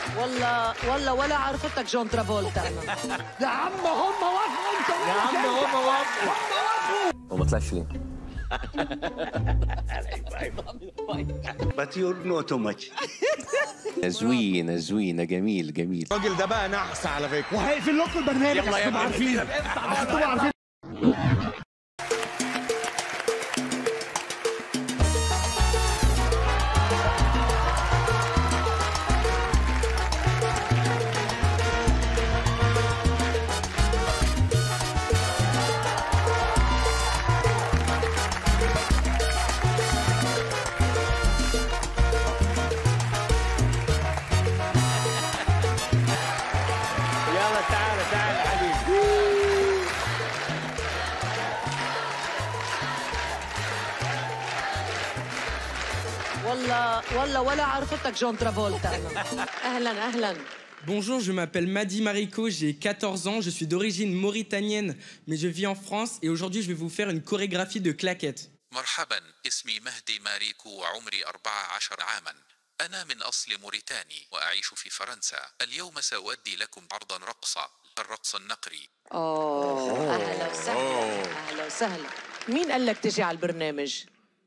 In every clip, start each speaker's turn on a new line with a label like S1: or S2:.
S1: والله والله ولا عرفتك جون ترافولتا انا
S2: يا عم هم وافقوا انت
S3: يا عم هم وافقوا
S4: وما طلعش ليه؟
S5: But you're not too much.
S4: زوينة زوينة جميل جميل
S3: الراجل ده بقى نحس على فكره
S2: وهيقفل لكم البرنامج
S3: يلا يا
S2: عشان تبقوا
S3: ابني.
S2: عارفين عشان تبقوا عارفين
S3: يلا تعالى تعالى حبيبي
S1: والله والله ولا عرفتك جون ترافولتا انا اهلا اهلا
S6: Bonjour, je m'appelle Madi Mariko, j'ai 14 ans, je suis d'origine mauritanienne, mais je vis en France et aujourd'hui je vais vous faire une chorégraphie de claquettes.
S7: مرحبا اسمي مهدي ماريكو وعمري 14 عاما أنا من أصل موريتاني وأعيش في فرنسا اليوم سأؤدي لكم عرضا رقصة الرقص النقري
S1: اوه اهلا وسهلا اهلا وسهلا مين قال لك تجي على البرنامج؟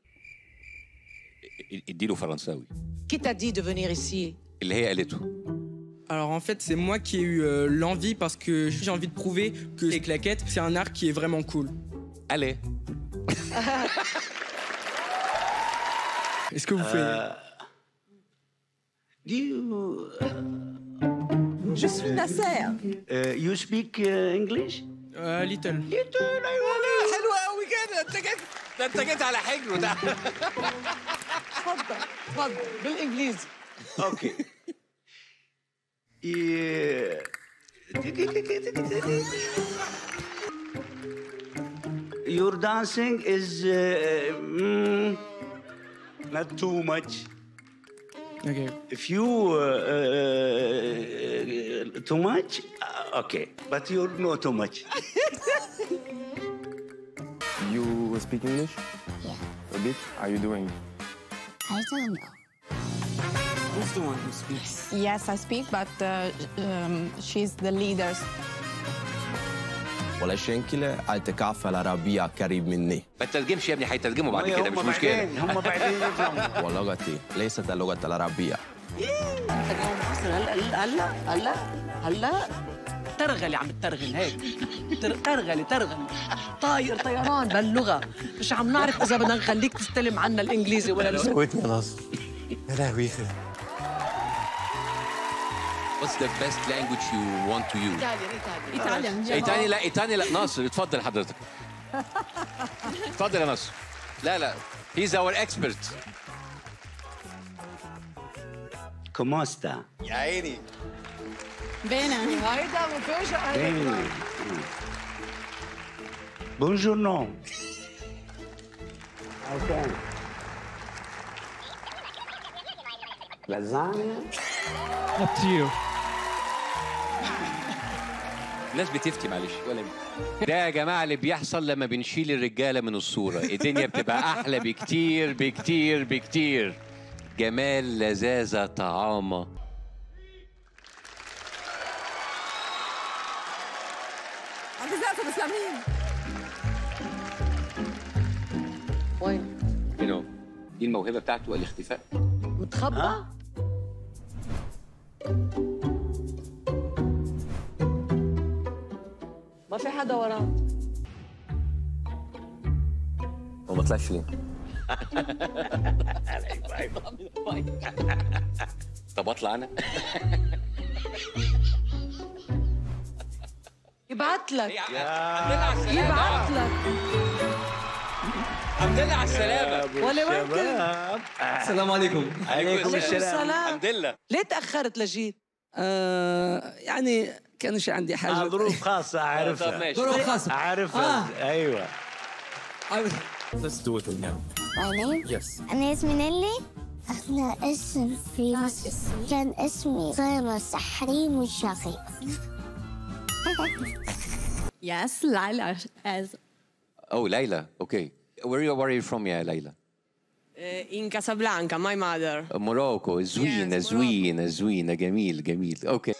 S4: اديله فرنساوي
S1: Qui t'a dit de venir ici?
S4: اللي هي قالته
S6: Alors en fait c'est moi qui ai eu euh, l'envie parce que j'ai envie de prouver que les claquettes c'est un art qui est vraiment cool.
S4: allez
S6: Est-ce que vous pouvez...
S5: Do you,
S1: Je suis Nasser.
S5: uh, you speak uh, English?
S6: Euh, little.
S3: حلو قوي كده انت جيت ده انت جيت على حجره ده
S1: تفضل تفضل بالانجليزي
S5: Okay. yeah. Your dancing is uh, mm, not too much.
S6: Okay.
S5: If you uh, uh, too much, uh, okay, but you're not too much.
S8: You speak English?
S9: Yeah.
S8: A bit? Are you doing?
S9: I don't know.
S3: Who's the one who speaks?
S10: Yes, I speak, but uh, um, she's the leader.
S8: ولكن كلا أتكافل العربية قريب مني
S4: ما تترجمش يا ابني هيترجموا بعد كده مش
S5: هم
S4: مشكلة
S5: بعدين هم بعدين يفهموا.
S8: ولغتي ليست اللغة العربية
S1: اليوم حسن هلا هلا هلا هلا ترغلي عم ترغل هيك تر- ترغلي ترغلي طاير طيران باللغه مش عم نعرف اذا بدنا نخليك تستلم عنا الانجليزي ولا لا
S8: زودني يا ناصر يا لهوي
S4: What's the best language you want to use?
S1: ايطاليان ايطاليان
S4: ايطالي لا ايطالي لا ناصر اتفضل حضرتك اتفضل يا ناصر لا لا he's our expert
S5: Come sta?
S3: يا عيني
S10: Bene.
S1: هيدا مفاجاه
S5: Bene. Buongiorno. Okay. Lasagna.
S2: Up to you.
S4: الناس بتفتي معلش ولا مين. ده يا جماعه اللي بيحصل لما بنشيل الرجاله من الصوره الدنيا بتبقى احلى بكتير بكتير بكتير جمال لذاذه طعامه
S1: وين
S4: you know دي الموهبه بتاعته الاختفاء
S1: متخبى ما في حدا وراه
S4: وما طلعش ليه طب اطلع انا
S1: يبعت لك
S3: الحمد لله على
S1: يبعت
S3: السلامة
S1: لك
S3: الحمد لله على السلامة
S1: ولا وين كنت؟
S11: السلام عليكم
S5: عليكم السلام.
S1: السلام
S3: الحمد لله
S1: ليه تاخرت لجيت؟
S11: آه يعني كانش عندي حاجه
S5: آه، ظروف خاصة
S3: طب
S5: أعرفها
S3: ماشي
S11: ظروف خاصه
S5: أعرفها أيوة
S8: Let's do it now.
S9: My name?
S8: Yes.
S9: أنا اسمي نيلي أنا اسم فيروس كان اسمي صيمة سحري مشاغي
S10: Yes, Lila as
S4: Oh, Layla. Okay. Where are you, where are you from, yeah, Layla?
S12: in Casablanca, my mother.
S4: موروكو زوينه زوينه زوينه جميل جميل اوكي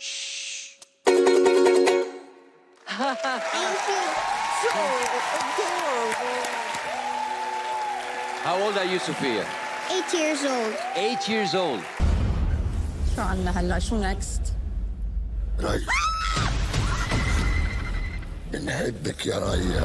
S4: How old are you, Sophia?
S9: Eight years old.
S4: Eight years old.
S10: شو عنا هلا شو نكست؟
S13: ريا بنحبك يا ريا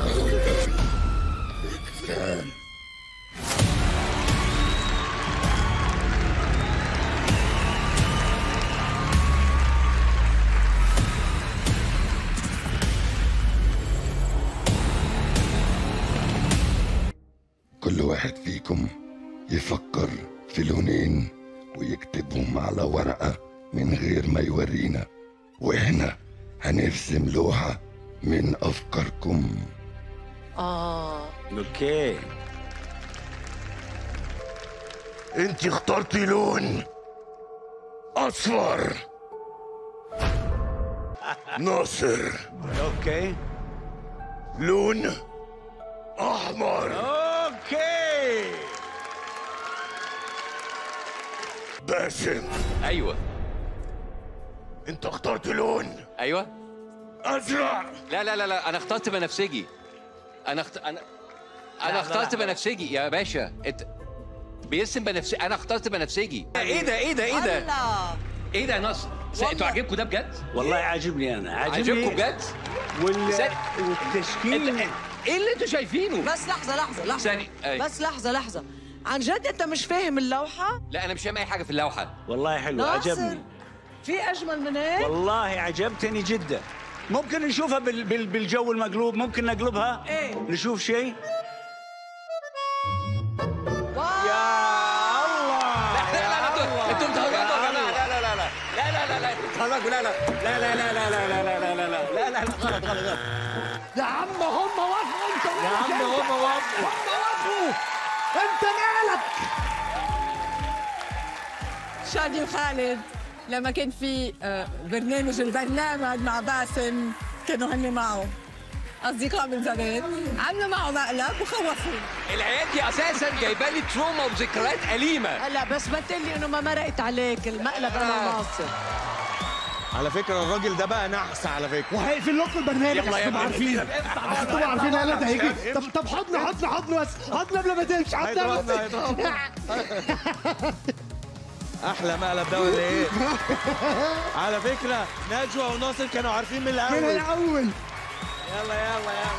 S13: كل واحد فيكم يفكر في لونين ويكتبهم على ورقة من غير ما يورينا واحنا هنرسم لوحة من أفكاركم
S1: اه
S5: اوكي
S13: انت اخترتي لون أصفر ناصر
S5: اوكي
S13: لون أحمر
S5: اوكي
S13: باسم
S4: ايوه
S13: انت اخترت لون
S4: ايوه
S13: أزرق
S4: لا لا لا لا انا اخترت بنفسجي انا اخت... انا انا اخترت بنفسجي يا باشا انت بيرسم بنفسجي انا اخترت بنفسجي ايه ده ايه ده ايه ده
S1: الله
S4: ايه ده يا نصر س- انتوا عاجبكم ده بجد
S5: والله عاجبني انا عاجبني
S4: عاجبكم بجد
S5: وال...
S4: سن-
S5: والتشكيل
S4: انت- ايه اللي انتوا شايفينه
S1: بس لحظه لحظه لحظه
S4: ثانية، أي.
S1: بس لحظه لحظه عن جد انت مش فاهم اللوحه
S4: لا انا مش فاهم اي حاجه في اللوحه
S5: والله حلو
S1: ناصر
S5: عجبني
S1: في اجمل من هيك
S5: والله عجبتني جدا ممكن نشوفها بال... بال... بالجو المقلوب ممكن نقلبها
S1: ايه
S5: نشوف شيء
S1: واو
S5: يا الله
S4: لا لا لا انتوا- انتوا بتهزروا يا جماعه لا لا لا لا لا لا لا لا انتوا بتهزروا لا لا لا لا لا لا لا لا لا لا لا لا لا لا غلط غلط غلط
S2: يا عم هم وافقوا انت
S5: يا عم هم وافقوا.
S2: هم وافقوا انت مالك
S10: شادي وخالد لما كان في آه، برنامج البرنامج مع باسم كانوا هن معه اصدقاء من زمان عملوا معه مقلب وخوفوه
S4: العيال دي اساسا جايبه لي تروما وذكريات اليمه
S1: هلا بس ما تقول لي انه ما مرقت عليك المقلب انا ناصر
S8: على فكره الراجل ده بقى نحس على فكره
S2: وهيقفل لكم البرنامج
S4: يلا يا
S2: عشان تبقوا
S4: ابني.
S2: عارفين عشان تبقوا عارفين لا ده هيجي طب طب حضن حضن حضن بس حضن قبل ما تمشي حضن قبل ما
S8: هيضربنا،
S2: تمشي.
S8: احلى مقلب ده ولا ايه على فكره نجوى وناصر كانوا عارفين من
S2: من
S8: الاول
S2: الاول
S8: يلا يلا يلا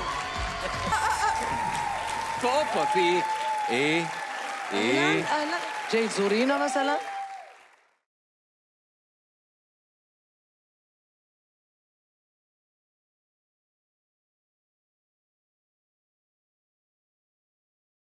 S4: في اوبا في ايه ايه ايه
S1: اهلا جاي تزورينا مثلا